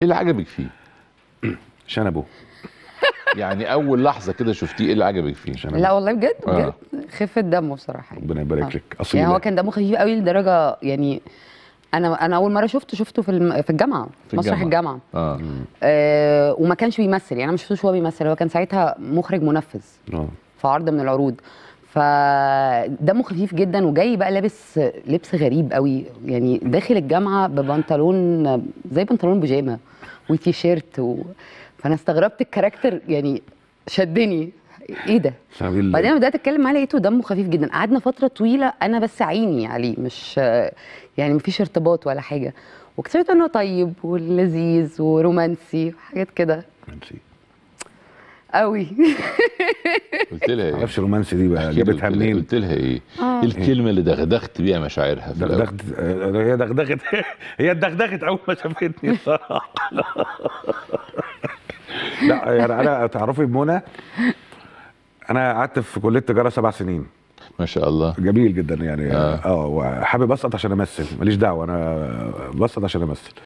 اللي عجبك فيه شنبه يعني اول لحظه كده شفتيه ايه اللي عجبك فيه شنبه لا والله بجد آه. بجد خفه دمه بصراحه ربنا يبارك آه. لك اصيل يعني هو كان دمه خفيف قوي لدرجه يعني انا انا اول مره شفته شفته في الم... في الجامعه في مسرح الجامعة. الجامعه اه آه وما كانش بيمثل يعني انا ما شفتوش وهو بيمثل هو كان ساعتها مخرج منفذ اه في عرض من العروض فدمه خفيف جدا وجاي بقى لابس لبس غريب قوي يعني داخل الجامعه ببنطلون زي بنطلون بيجامه وتيشيرت و... فانا استغربت الكاركتر يعني شدني ايه ده سبيل بعدين لما بدات اتكلم معاه لقيته دمه خفيف جدا قعدنا فتره طويله انا بس عيني عليه مش يعني مفيش ارتباط ولا حاجه واكتشفت انه طيب ولذيذ ورومانسي وحاجات كده قوي قلت لها ايه معرفش رومانسي دي بقى احكي لي، جابتها قلت لها- منين قلت لها ايه آه. ايه الكلمه اللي دغدغت بيها مشاعرها في الأول؟ دغدغت آه، هي دغدغت هي اتدغدغت اول ما شافتني الصراحه لا يعني انا تعرفي بمنى انا قعدت في كليه تجاره سبع سنين ما شاء الله جميل جدا يعني آه. اه وحابب اسقط عشان امثل ماليش دعوه انا بسقط عشان امثل